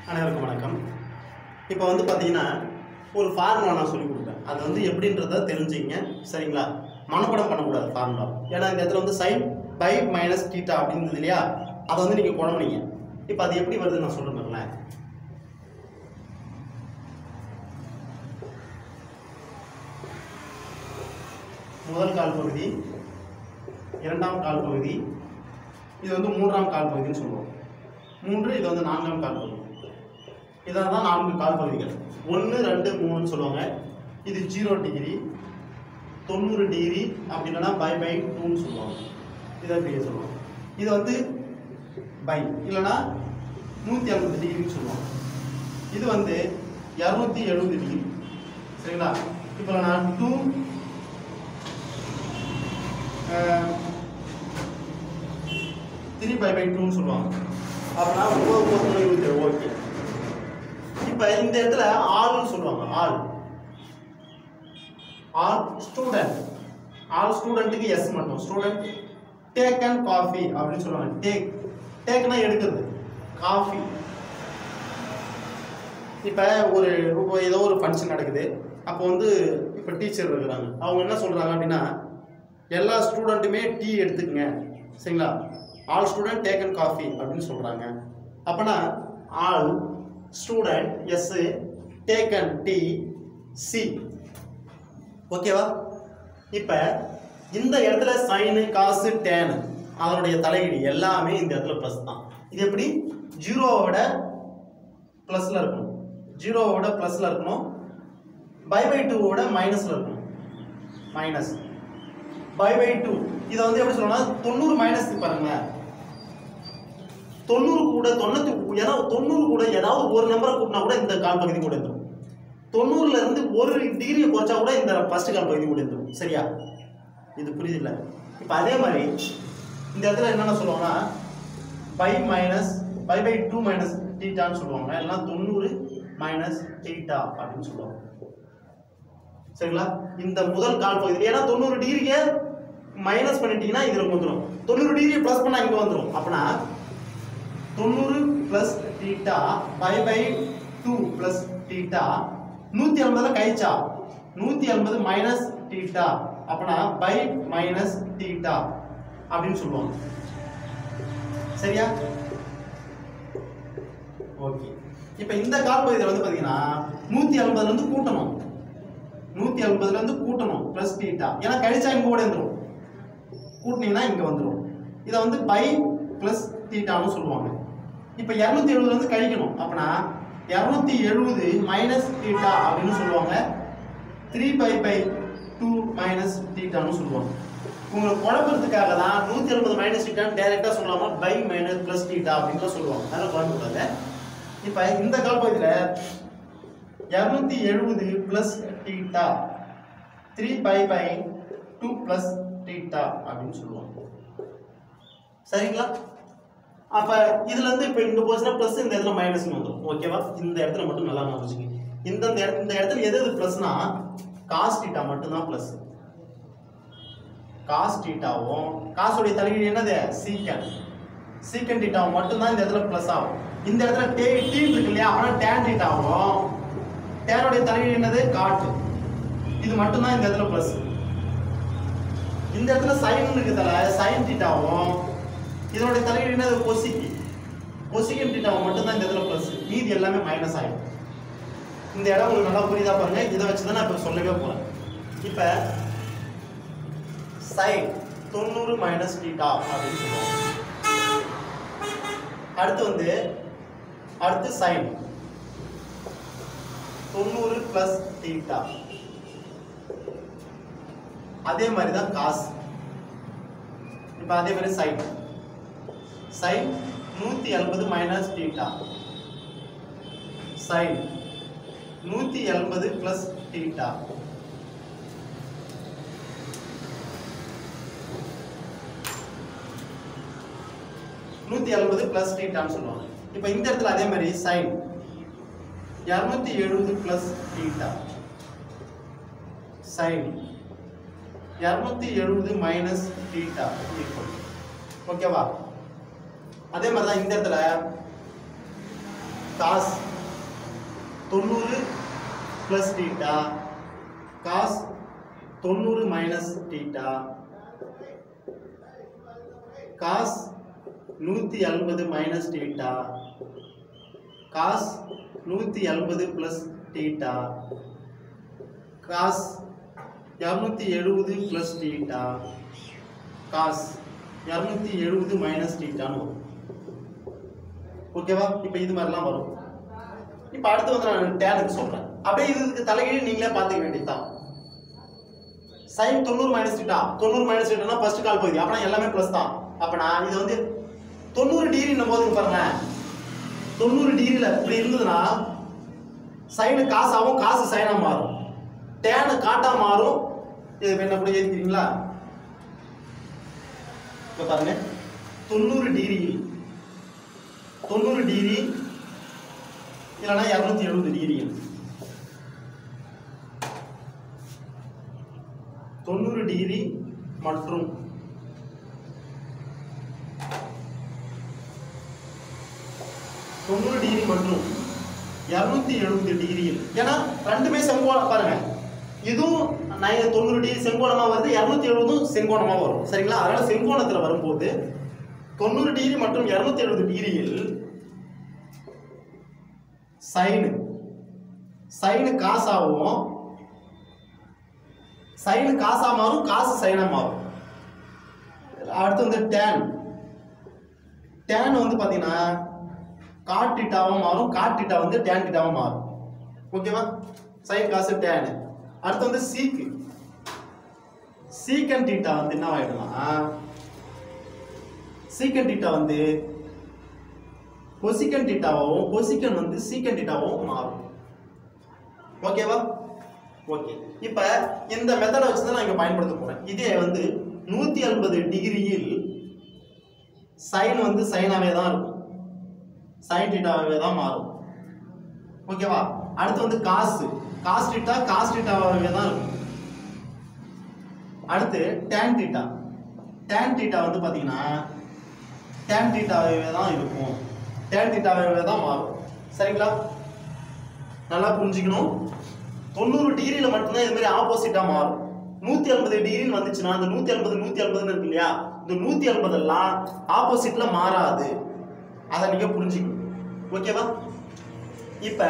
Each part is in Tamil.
அனைவருக்கும் வணக்கம் இப்போ வந்து பார்த்தீங்கன்னா ஒரு ஃபார்முலா நான் சொல்லிக் கொடுப்பேன் அது வந்து எப்படின்றத தெரிஞ்சுங்க சரிங்களா மனப்படம் பண்ணக்கூடாது ஃபார்முலா ஏன்னா இந்த இடத்துல வந்து சைன் பை மைனஸ் டீட்டா அப்படின்றது இல்லையா அதை வந்து நீங்கள் குழம்புனீங்க இப்போ அது எப்படி வருதுன்னு நான் சொல்லுங்களேன் முதல் கால் பகுதி இரண்டாம் கால் பகுதி இது வந்து மூன்றாம் கால் பகுதின்னு சொல்லுவோம் மூன்று இது வந்து நான்காம் கால் பகுதி இதான் தான் நான்கு கால் பகுதிகள் ஒன்று ரெண்டு மூணுன்னு சொல்லுவாங்க இது ஜீரோ டிகிரி தொண்ணூறு டிகிரி அப்படி இல்லைன்னா பை பை டூன்னு சொல்லுவாங்க இதை அப்படியே சொல்லுவாங்க இது வந்து பை இல்லைன்னா நூற்றி ஐம்பது டிகிரின்னு சொல்லுவாங்க இது வந்து இரநூத்தி எழுபது டிகிரி சரிங்களா இப்போ நான் டூ த்ரீ பை பை டூன்னு சொல்லுவாங்க அப்படின்னா ஒவ்வொரு ஒவ்வொரு இருபத்தி ஏழு ஓகே இப்போ இந்த இடத்துல ஆள்னு சொல்லுவாங்க ஆள் ஆல் ஸ்டூடெண்ட் ஆல் ஸ்டூடெண்ட்டுக்கு எஸ் மட்டும் ஸ்டூடெண்ட் டேக் அண்ட் காஃபி அப்படின்னு சொல்லுவாங்க டேக் டேக்னா எடுக்கிறது காஃபி இப்போ ஒரு இப்போ ஏதோ ஒரு ஃபங்க்ஷன் நடக்குது அப்போ வந்து இப்போ டீச்சர் இருக்கிறாங்க அவங்க என்ன சொல்கிறாங்க அப்படின்னா எல்லா ஸ்டூடெண்ட்டுமே டீ எடுத்துக்கங்க சரிங்களா ஆல் ஸ்டூடெண்ட் டேக்கன் காஃபி அப்படின்னு சொல்கிறாங்க அப்போனா all student S taken T C ஓகேவா இப்போ இந்த இடத்துல சைனு காசு டேனு அதனுடைய தலையீடு எல்லாமே இந்த இடத்துல ப்ளஸ் தான் இது எப்படி ஜீரோவோட ப்ளஸில் இருக்கணும் ஜீரோவோட ப்ளஸில் இருக்கணும் பை பை டூவோட மைனஸில் இருக்கணும் மைனஸ் பை பை டூ இதை வந்து எப்படி சொல்லணும்னா தொண்ணூறு மைனஸ் பாருங்களேன் தொண்ணூறு கூட தொண்ணூத்தி ஏன்னா தொண்ணூறு கூட ஏதாவது ஒரு நம்பரை கூட்டினா கூட இந்த கால் பகுதி கூட இருந்துடும் தொண்ணூறுல இருந்து ஒரு டிகிரியை குறைச்சா கூட இந்த ஃபர்ஸ்ட் கால் பகுதி கூட இருந்துடும் சரியா இது புரியுதுல்ல இப்போ அதே மாதிரி இந்த இடத்துல என்னென்ன சொல்லுவாங்கன்னா pi minus pi by two minus டீட்டான்னு சொல்லுவாங்க இல்லைன்னா தொண்ணூறு மைனஸ் டீட்டா அப்படின்னு சொல்லுவாங்க சரிங்களா இந்த முதல் கால் பகுதி ஏன்னா தொண்ணூறு டிகிரியை மைனஸ் பண்ணிட்டீங்கன்னா இதில் வந்துடும் தொண்ணூறு டிகிரி ப்ளஸ் பண்ணால் இங்கே வந்துடும் அப்படின்னா தொண்ணூறு plus theta pi by two plus theta நூற்றி ஐம்பதுல கழிச்சா நூற்றி ஐம்பது மைனஸ் டீட்டா அப்படின்னா பை மைனஸ் டீட்டா அப்படின்னு சொல்லுவாங்க சரியா ஓகே இப்போ இந்த கால் பகுதியில் வந்து பார்த்தீங்கன்னா நூற்றி ஐம்பதுலேருந்து கூட்டணும் நூற்றி ஐம்பதுலேருந்து கூட்டணும் ப்ளஸ் டீட்டா ஏன்னா கழிச்சா இங்கே கூட வந்துடும் கூட்டினீங்கன்னா இங்கே வந்துடும் இதை வந்து பை ப்ளஸ் டீட்டான்னு சொல்லுவாங்க இப்போ இரநூத்தி எழுபதுலேருந்து கழிக்கணும் அப்படின்னா இரநூத்தி எழுபது மைனஸ் டீட்டா அப்படின்னு சொல்லுவாங்க three pi by two minus டீட்டான்னு சொல்லுவாங்க உங்களுக்கு குழப்பறதுக்காக தான் நூற்றி எழுபது மைனஸ் டீட்டான்னு டேரெக்டாக சொல்லாமல் பை மைனஸ் ப்ளஸ் டீட்டா அப்படின்னு சொல்லுவாங்க அதனால் குழம்பக்கூடாது இப்போ இந்த காலப்பகுதியில் இரநூத்தி எழுபது plus theta three pi by two plus theta அப்படின்னு சொல்லுவாங்க சரிங்களா அப்ப இதுல இருந்து இப்போ இங்க போச்சுன்னா ப்ளஸ் இந்த இடத்துல மைனஸ் வந்துடும் ஓகேவா இந்த இடத்துல மட்டும் நல்லா ஞாபகம் வச்சுக்கங்க இந்த இந்த இடத்துல இந்த இடத்துல எது எது ப்ளஸ்னா காஸ் டீட்டா மட்டும்தான் ப்ளஸ் காஸ் டீட்டாவும் காசுடைய தலைகீழ் என்னது சீக்கன் சீக்கன் டீட்டாவும் மட்டும்தான் இந்த இடத்துல ப்ளஸ் ஆகும் இந்த இடத்துல டே டீன் இருக்கு இல்லையா ஆனால் டேன் டீட்டாவும் டேனுடைய தலைகீழ் என்னது காட்டு இது மட்டும்தான் இந்த இடத்துல ப்ளஸ் இந்த இடத்துல சைன் இருக்கிறதால சைன் டீட்டாவும் இதனுடைய தலையீடு என்னது கொசிக்கு கொசிக்கன் டீட்டாவும் மட்டும்தான் இந்த இடத்துல ப்ளஸ் மீதி எல்லாமே மைனஸ் ஆகிடும் இந்த இடம் உங்களுக்கு நல்லா புரியுதா பாருங்க இதை வச்சு தான் நான் இப்போ சொல்லவே போகிறேன் இப்போ சைன் தொண்ணூறு மைனஸ் டீட்டா அப்படின்னு சொல்லுவாங்க அடுத்து வந்து அடுத்து சைன் தொண்ணூறு ப்ளஸ் டீட்டா அதே மாதிரி தான் காசு இப்போ அதே மாதிரி சைன் சைன் நூற்றி எண்பது மைனஸ் டீட்டா சைன் நூற்றி எண்பது ப்ளஸ் டீட்டா நூற்றி எழுபது ப்ளஸ் டீட்டான்னு சொல்லுவாங்க இப்போ இந்த இடத்துல அதே மாதிரி சைன் இரநூத்தி எழுபது ப்ளஸ் டீட்டா சைன் இரநூத்தி எழுபது மைனஸ் டீட்டா ஈக்குவல். ஓ-- 嗯 ஓகேவா அதே மாதிரி தான் இந்த இடத்துல 嗯 இரநூத்தி எழுபது ப்ளஸ் டீட்டா சைன் இரநூத்தி எழுபது மைனஸ் டீட்டா ஈக்குவல் ஓகேவா அதே மாதிரி தான் இந்த இடத்துல இரநூத்தி எழுபது மைனஸ் டீட்டா சைன் இரநூத்தி எழுபது மைனஸ் டீட்டா ஓகேவா காஸ் தொண்ணூறு ப்ளஸ் டீட்டா காஸ் தொண்ணூறு மைனஸ் டீட்டா காஸ் நூற்றி எண்பது மைனஸ் டீட்டா காஸ் நூற்றி எண்பது ப்ளஸ் டீட்டா காஸ் இரநூத்தி எழுபது ப்ளஸ் டீட்டா காஸ் இரநூத்தி எழுபது மைனஸ் டீட்டான்னு வரும் ஓகேவா இப்போ இது மாதிரிலாம் வரும் இப்போ அடுத்து வந்து நான் டேனுக்கு சொல்கிறேன் அப்படியே இதுக்கு தலைகீழ் நீங்களே பார்த்துக்க வேண்டியதுதான் சைன் தொண்ணூறு மைனஸ் டீட்டா தொண்ணூறு மைனஸ் டீட்டானா ஃபர்ஸ்ட் கால் பகுதி அப்படின்னா எல்லாமே ப்ளஸ் தான் அப்பனா இது வந்து தொண்ணூறு டிகிரின்னும் போது இங்க பாருங்க தொண்ணூறு டிகிரியில் இப்படி இருந்ததுன்னா சைனு காசாகவும் காசு சைனாக மாறும் டேனு காட்டா மாறும் இது என்ன கூட எழுதிக்கிறீங்களா இப்போ பாருங்க தொண்ணூறு டிகிரி தொண்ணூறு டிகிரி இல்லைன்னா இரநூத்தி எழுபது டிகிரி தொண்ணூறு டிகிரி மற்றும் தொண்ணூறு டிகிரி மற்றும் இரநூத்தி எழுபது டிகிரியில் ஏன்னா ரெண்டுமே செங்கோணம் பாருங்க இதுவும் நை- தொண்ணூறு டிகிரி செங்கோணமா வருது இரநூத்தி எழுபதும் செங்கோணமா வரும் சரிங்களா அதனால செங்கோணத்துல வரும்போது தொண்ணூறு டிகிரி மற்றும் இரநூத்தி எழுபது டிகிரியில் சைனு சைனு காசாவும் சைனு காசா மாறும் காசு சைனா மாறும் அடுத்து வந்து டேன் டேன் வந்து பார்த்தீங்கன்னா காட்டிட்டாவும் மாறும் காட்டிட்டா வந்து டேன் கிட்டாவும் மாறும் ஓகேவா சைன் காசு டேன் அடுத்து வந்து சீக்கு சீக்கன் டீட்டா வந்து என்ன ஆயிடும்னா சீக்கன் டீட்டா வந்து கொசிக்கன் டீட்டாவும் கொசிக்கன் வந்து சீக்கன் டீட்டாவும் மாறும் ஓகேவா ஓகே இப்போ இந்த மெத்தடை வச்சு தான் நான் இங்கே பயன்படுத்த போகிறேன் இதே வந்து நூற்றி எண்பது டிகிரியில் சைன் வந்து சைனாவே தான் இருக்கும் சைன் டீட்டாவே தான் மாறும் ஓகேவா அடுத்து வந்து காசு காஸ் டீட்டா காஸ் டீட்டாவே தான் இருக்கும் அடுத்து டேன் டீட்டா டேன் டீட்டா வந்து பார்த்தீங்கன்னா டேன் டீட்டாவே தான் இருக்கும் டேன் டீட்டாவே தான் மாறும் சரிங்களா நல்லா புரிஞ்சுக்கணும் தொண்ணூறு டிகிரியில் மட்டும்தான் இது மாதிரி ஆப்போசிட்டாக மாறும் நூற்றி ஐம்பது டிகிரின்னு வந்துச்சுன்னா அந்த நூற்றி ஐம்பது நூற்றி ஐம்பதுன்னு இருக்கு இல்லையா இந்த நூற்றி ஐம்பதெல்லாம் ஆப்போசிட்டில் மாறாது அதை நீங்கள் புரிஞ்சுக்கணும் ஓகேவா இப்போ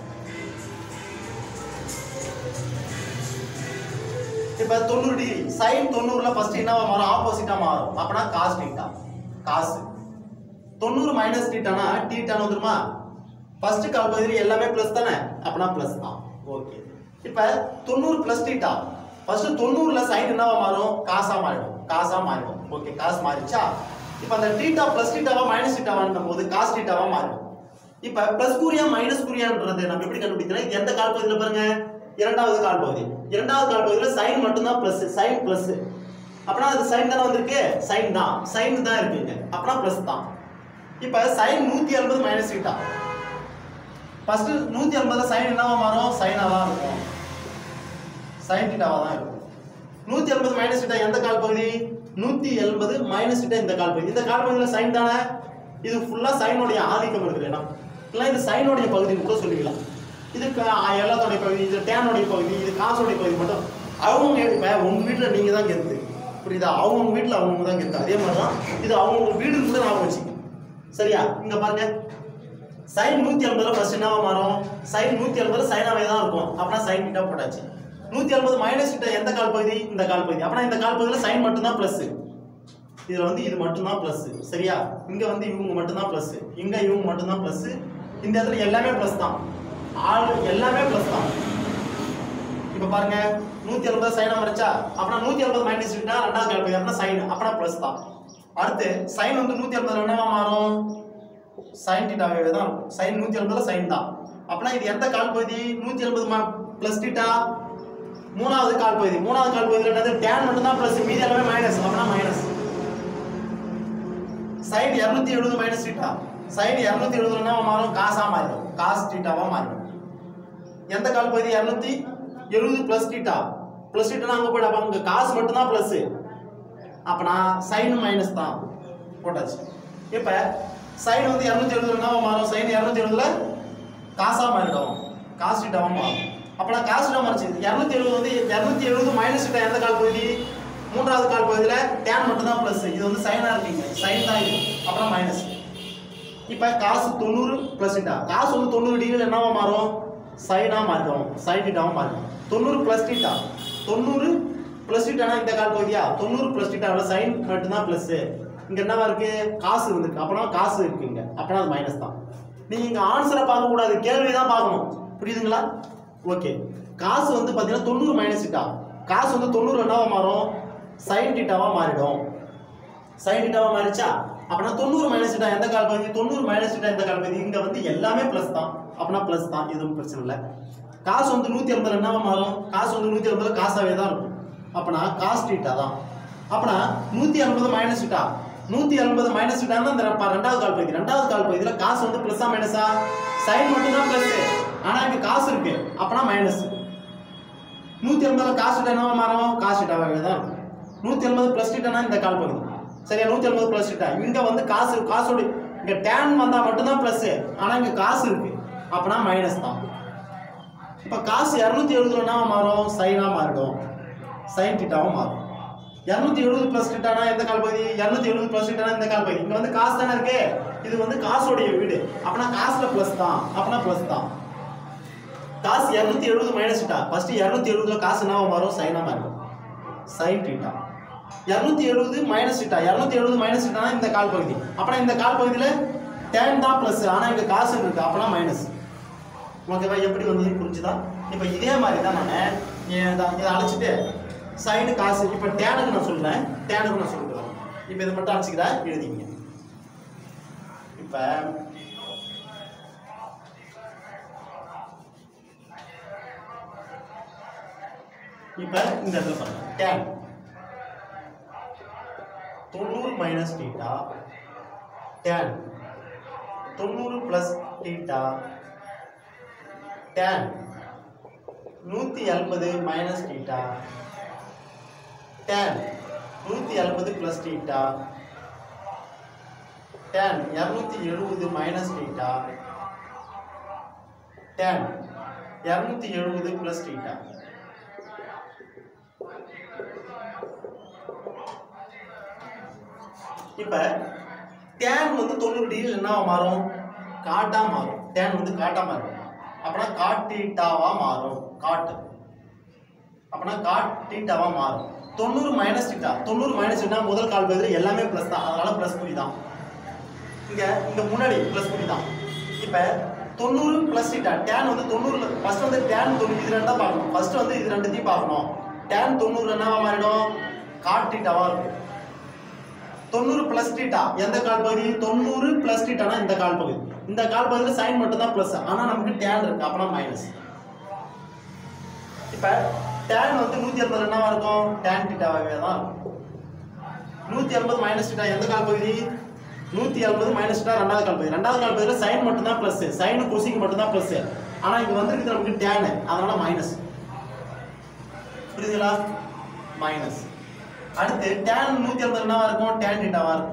இப்போ தொண்ணூறு டிகிரி சைன் தொண்ணூறுல ஃபர்ஸ்ட் என்னவா மாறும் ஆப்போசிட்டாக மாறும் அப்படின்னா காஸ் டீட்டா காசு தொண்ணூறு மைனஸ் டீட்டானா டீட்டான்னு வந்துருமா ஃபர்ஸ்ட் கால் பகுதியில் எல்லாமே ப்ளஸ் தானே அப்படின்னா ப்ளஸ் தான் ஓகே இப்போ தொண்ணூறு ப்ளஸ் டீட்டா ஃபர்ஸ்ட் தொண்ணூறுல சைன் என்னவா மாறும் காசா மாறிடும் காசா மாறிடும் ஓகே காசு மாறிச்சா இப்போ அந்த டீட்டா ப்ளஸ் டீட்டாவா மைனஸ் டீட்டாவான்னும் போது காஸ் டீட்டாவா மாறிடும் இப்போ ப்ளஸ் குறியா மைனஸ் குறியான்றது நம்ம எப்படி கண்டுபிடிக்கிறோம் இது எந்த கால் பகுதியில் பாருங்க இரண்டாவது கால் பகுதி இரண்டாவது கால் பகுதியில் சைன் மட்டும்தான் ப்ளஸ் சைன் ப்ளஸ் அப்படின்னா அது சைன் தானே வந்திருக்கு சைன் தான் சைன் தான் இருக்குங்க அப்படின்னா ப்ளஸ் தான் இப்போ சைன் நூற்றி எண்பது மைனஸ் டீட்டா ஃபர்ஸ்ட் நூற்றி ஐம்பதுல சைன் என்னவா மாறும் சைனாக தான் இருக்கும் சைன் டீட்டாவாக தான் இருக்கும் நூற்றி எண்பது மைனஸ் டீட்டா எந்த கால் பகுதி நூற்றி எண்பது மைனஸ் டீட்டா இந்த கால் பகுதி இந்த கால் பகுதியில் சைன் தானே இது ஃபுல்லாக சைனுடைய ஆதிக்கம் இருக்குது ஏன்னா இல்லை இது சைனுடைய பகுதின்னு கூட சொல்லிக்கலாம் இது க- எல்லாத்தோடைய பகுதி இது டேனுடைய பகுதி இது காசோடைய பகுதி மட்டும் அவங்க இப்போ உங்கள் வீட்டில் நீங்கள் தான் கெத்து புரியுதா அவங்கவுங்க வீட்டில் அவங்கவுங்க தான் கெத்து அதே மாதிரி தான் இது அவங்கவுங்க வீடு கூட ஞாபகம் வச்சுக்கணும் சரியா இங்கே பாருங்க சைன் நூற்றி ஐம்பதுல ஃபர்ஸ்ட் என்னவா மாறும் சைன் நூற்றி ஐம்பதுல சைனாவே தான் இருக்கும் அப்படின்னா சைன் கிட்ட போட்டாச்சு நூற்றி ஐம்பது மைனஸ் கிட்ட எந்த கால் பகுதி இந்த கால் பகுதி அப்படின்னா இந்த கால் பகுதியில் சைன் மட்டும்தான் ப்ளஸ் இதில் வந்து இது மட்டும்தான் ப்ளஸ் சரியா இங்கே வந்து இவங்க மட்டும்தான் ப்ளஸ் இங்கே இவங்க மட்டும்தான் ப்ளஸ் இந்த இடத்துல எல்லாமே ப்ளஸ் தான் ஆள் எல்லாமே ப்ளஸ் தான் இப்போ பாருங்க நூற்றி எழுபது சைனா மறைச்சா அப்படின்னா நூற்றி எழுபது மைனஸ் விட்டா ரெண்டாவது கால் பகுதி அப்படின்னா சைன் அப்படின்னா ப்ளஸ் தான் அடுத்து சைன் வந்து நூற்றி ஐம்பது என்னவா மாறும் சைன் டீட்டாவே தான் இருக்கும் சைன் நூற்றி எண்பதுல சைன் தான் அப்படின்னா இது எந்த கால் பகுதி நூற்றி எண்பது ப்ளஸ் டீட்டா மூணாவது கால் பகுதி மூணாவது கால் பகுதியில் என்னது டேன் மட்டும் தான் ப்ளஸ் மீதி எல்லாமே மைனஸ் அப்படின்னா மைனஸ் சைன் இரநூத்தி எழுபது மைனஸ் டீட்டா சைன் இரநூத்தி எழுபதுல என்ன மாறும் காசா மாறிடும் காஸ் டீட்டாவா மாறிடும் எந்த கால் பகுதி இரநூத்தி எழுபது ப்ளஸ் டீட்டா ப்ளஸ் டீட்டா அங்கே போயிட அப்போ அங்கே காசு மட்டும்தான் ப்ளஸ் அப்பனா சைன் மைனஸ் தான் போட்டாச்சு இப்போ சைன் வந்து இரநூத்தி எழுபதுல என்ன மாறும் சைன் இரநூத்தி எழுபதுல காசா மாறிடும் காசு டீட்டாவா மாறும் அப்பனா காசு டீட்டா மாறிச்சு இரநூத்தி எழுபது வந்து இரநூத்தி எழுபது மைனஸ் டீட்டா எந்த கால் பகுதி மூன்றாவது கால் பகுதியில் டேன் மட்டும் தான் ப்ளஸ் இது வந்து சைனாக இருக்கீங்க சைன் தான் இது அப்புறம் மைனஸ் இப்போ காசு தொண்ணூறு ப்ளஸ் டீட்டா காசு வந்து தொண்ணூறு டிகிரியில் என்னவா மாறும் சைனாக மாறிடும் சைன் டீட்டாவும் மாறிடும் தொண்ணூறு ப்ளஸ் டீட்டா தொண்ணூறு ப்ளஸ் டீட்டானா இந்த கால் பகுதியா தொண்ணூறு ப்ளஸ் டீட்டாவில் சைன் மட்டும்தான் ப்ளஸ்ஸு இங்கே என்னவா இருக்கு காசு வந்துருக்கு அப்போனா காசு இருக்கு இங்கே அப்போனா அது மைனஸ் தான் நீங்கள் இங்கே ஆன்சரை பார்க்கக்கூடாது கேள்வி தான் பார்க்கணும் புரியுதுங்களா ஓகே காசு வந்து பார்த்தீங்கன்னா தொண்ணூறு மைனஸ் டீட்டா காசு வந்து தொண்ணூறு என்னவா மாறும் சைன் டீட்டாவாக மாறிடும் சைன் டீட்டாவா மாறிச்சா அப்படின்னா தொண்ணூறு மைனஸ் டீட்டா எந்த கால் பகுதி தொண்ணூறு மைனஸ் டீட்டா எந்த கால் பகுதி இங்க வந்து எல்லாமே ப்ளஸ் தான் அப்படின்னா ப்ளஸ் தான் எதுவும் பிரச்சனை இல்லை காசு வந்து நூற்றி ஐம்பது என்னவா மாறும் காசு வந்து நூற்றி ஐம்பது காசாவே தான் இருக்கும் அப்பனா காஸ் டீட்டா தான் அப்பனா நூற்றி ஐம்பது மைனஸ் டீட்டா நூற்றி ஐம்பது மைனஸ் டீட்டானா இந்த ரெ- ரெண்டாவது கால் பகுதி ரெண்டாவது கால் பகுதியில் காசு வந்து ப்ளஸ்ஸா மைனஸா சைன் மட்டும் தான் ப்ளஸ் ஆனால் இங்கே காசு இருக்கு அப்பனா மைனஸ் நூற்றி ஐம்பதுல காசு டீட்டா என்னவா மாறும் காசு டீட்டாவே தான் இருக்கும் நூற்றி ஐம்பது ப்ளஸ் டீட்டானா இந்த கால் பகுதி சரியா நூற்றி ஐம்பது ப்ளஸ் டீட்டா இங்கே வந்து காசு காசோட இங்கே டேன் வந்தால் மட்டும்தான் ப்ளஸ்ஸு ஆனால் இங்கே காசு இருக்கு அப்பனா மைனஸ் தான் இப்போ காசு இரநூத்தி எழுபதுல என்ன மாறும் சைனாக மாறிடும் சைன் டீட்டாவும் மாறும் இரநூத்தி எழுபது ப்ளஸ் டீட்டானா எந்த கால் பகுதி இரநூத்தி எழுபது ப்ளஸ் டீட்டானா இந்த கால் பகுதி இங்கே வந்து காசு தானே இருக்கு இது வந்து காசோடைய வீடு அப்பனா காசில் ப்ளஸ் தான் அப்பனா ப்ளஸ் தான் காசு இரநூத்தி எழுபது மைனஸ் டீட்டா ஃபர்ஸ்ட் இரநூத்தி எழுபதுல காசு என்ன மாறும் சைனாக மாறிடும் சைன் டீட்டா இரநூத்தி எழுபது மைனஸ் டீட்டா இரநூத்தி எழுபது மைனஸ் டீட்டானா இந்த கால் பகுதி அப்பனா இந்த கால் பகுதியில் டேன் தான் ப்ளஸ் ஆனால் இங்கே காசு இருக்கு அப்பனா மைனஸ் ஓகேவா எப்படி வந்து புரிஞ்சுதா இப்போ இதே மாதிரி தான் நான் இதை அழைச்சிட்டு சைடு காசு இப்போ டேனுக்கு நான் சொல்றேன் டேனுக்கு நான் சொல்கிறேன் இப்போ இதை மட்டும் அழைச்சிக்கிறேன் எழுதிங்க இப்போ இப்போ இந்த இடத்துல பாருங்க டேன் தொண்ணூறு மைனஸ் டீட்டா டேன் தொண்ணூறு ப்ளஸ் டீட்டா tan நூற்றி எண்பது மைனஸ் டீட்டா tan நூற்றி எண்பது ப்ளஸ் டீட்டா tan இரநூத்தி எழுபது மைனஸ் டீட்டா tan இரநூத்தி எழுபது ப்ளஸ் டீட்டா இப்போ டேன் வந்து தொண்ணூறு டிகிரியில் என்ன மாறும் காட்டா மாறும் டேன் வந்து காட்டா மாறும் அப்பனா காட்டீட்டாவா மாறும் காட்டு அப்பனா காட்டீட்டாவா மாறும் தொண்ணூறு மைனஸ் டீட்டா தொண்ணூறு மைனஸ் டீட்டா முதல் கால் பதில் எல்லாமே ப்ளஸ் தான் அதனால ப்ளஸ் குறி தான் இங்க இங்க முன்னாடி ப்ளஸ் குறி தான் இப்போ தொண்ணூறு ப்ளஸ் டீட்டா டேன் வந்து தொண்ணூறுல ஃபர்ஸ்ட் வந்து டேன் தொண்ணூறு இது ரெண்டா பார்க்கணும் ஃபர்ஸ்ட் வந்து இது ரெண்டுத்தையும் பார்க்கணும் டேன் தொண்ணூறு என்னவா மாறிடும் காட்டீட்டாவா இருக்கும் தொண்ணூறு பிளஸ் டீட்டா எந்த கால் பகுதி தொண்ணூறு பிளஸ் டீட்டானா இந்த கால் பகுதி இந்த கால் பகுதியில் சைன் மட்டும் தான் பிளஸ் ஆனா நமக்கு டேன் இருக்கு அப்பனா மைனஸ் இப்ப டேன் வந்து நூத்தி எண்பது என்னவா இருக்கும் டேன் டீட்டாவே தான் இருக்கும் நூத்தி எண்பது மைனஸ் டீட்டா எந்த கால் பகுதி நூத்தி எண்பது மைனஸ் டீட்டா ரெண்டாவது கால் பகுதி ரெண்டாவது கால் பகுதியில் சைன் மட்டும் தான் பிளஸ் சைனு கொசிக்கு மட்டும் தான் பிளஸ் ஆனா இங்க வந்திருக்கு நமக்கு டேன் அதனால மைனஸ் புரியுதுங்களா மைனஸ் அடுத்து tan நூத்தி ஐம்பது என்னவா இருக்கும் tan டீட்டாவா இருக்கும்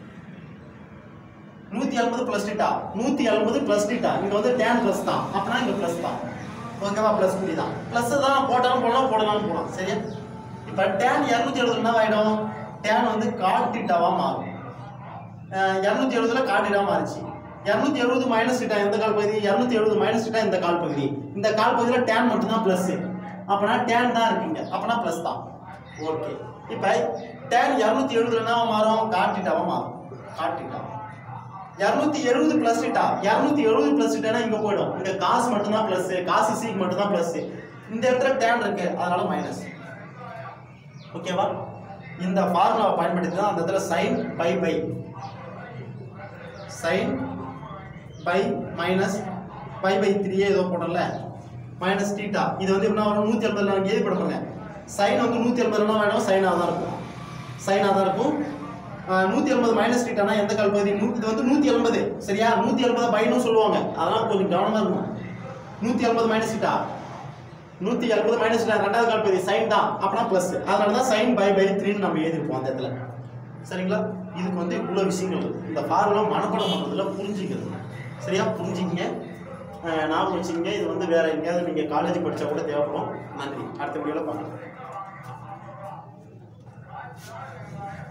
நூத்தி ஐம்பது பிளஸ் டீட்டா நூத்தி ஐம்பது பிளஸ் டீட்டா இங்க வந்து tan பிளஸ் தான் அப்பனா இங்க பிளஸ் தான் ஓகேவா பிளஸ் புள்ளி தான் பிளஸ் தான் போட்டாலும் போடலாம் போடலாம் போடலாம் சரியா இப்ப tan இருநூத்தி எழுபது என்ன ஆயிடும் tan வந்து காட் டீட்டாவா மாறும் இரநூத்தி எழுபதுல காட் டீட்டா மாறிச்சு இரநூத்தி எழுபது மைனஸ் டீட்டா எந்த கால் பகுதி இரநூத்தி எழுபது மைனஸ் டீட்டா இந்த கால் பகுதி இந்த கால் பகுதியில் tan மட்டும் தான் பிளஸ் அப்பனா tan தான் இருக்குங்க அப்பனா பிளஸ் தான் ஓகே இப்போ டேன் இரநூத்தி எழுபதுல என்ன மாறும் காட்டிட்டாவா மாறும் காட்டிட்டா இரநூத்தி எழுபது பிளஸ் டீட்டா இரநூத்தி எழுபது பிளஸ் டீட்டானா இங்க போயிடும் இங்க காசு மட்டும்தான் பிளஸ் காசு சீக்கு மட்டும்தான் பிளஸ் இந்த இடத்துல டேன் இருக்கு அதனால மைனஸ் ஓகேவா இந்த ஃபார்முலாவை பயன்படுத்தி தான் அந்த இடத்துல sine pi by sine pi minus pi by த்ரீயே ஏதோ போடல மைனஸ் டீட்டா இது வந்து என்ன வரும் நூற்றி எண்பதுல நான் எழுதி போடுங்க சைன் வந்து நூற்றி எண்பதுல வேணும் சைனாக தான் இருக்கும் சைனாக தான் இருக்கும் நூற்றி எண்பது மைனஸ் டீட்டானா எந்த கால் பகுதி நூ இது வந்து நூற்றி எண்பது சரியா நூற்றி எண்பது பைனும் சொல்லுவாங்க அதெல்லாம் கொஞ்சம் கவனமாக இருக்கும் நூற்றி எண்பது மைனஸ் டீட்டா நூற்றி எழுபது மைனஸ் ரெண்டாவது கால் பகுதி சைன் தான் அப்படின்னா ப்ளஸ் அதனால தான் சைன் பை பை த்ரீன்னு நம்ம எழுதிருப்போம் அந்த இடத்துல சரிங்களா இதுக்கு வந்து இவ்வளோ விஷயங்கள் இருக்கு. இந்த ஃபார்முலா மனப்பாடம் பண்ணுறதுல புரிஞ்சுக்கிறது சரியா புரிஞ்சுக்கிங்க அஹ், ஞாபகம் வச்சுக்கோங்க இது வந்து வேற எங்கேயாவது நீங்கள் காலேஜ் படித்தா கூட தேவைப்படும் நன்றி அடுத்த வீடியோவில் பார்க்கலாம்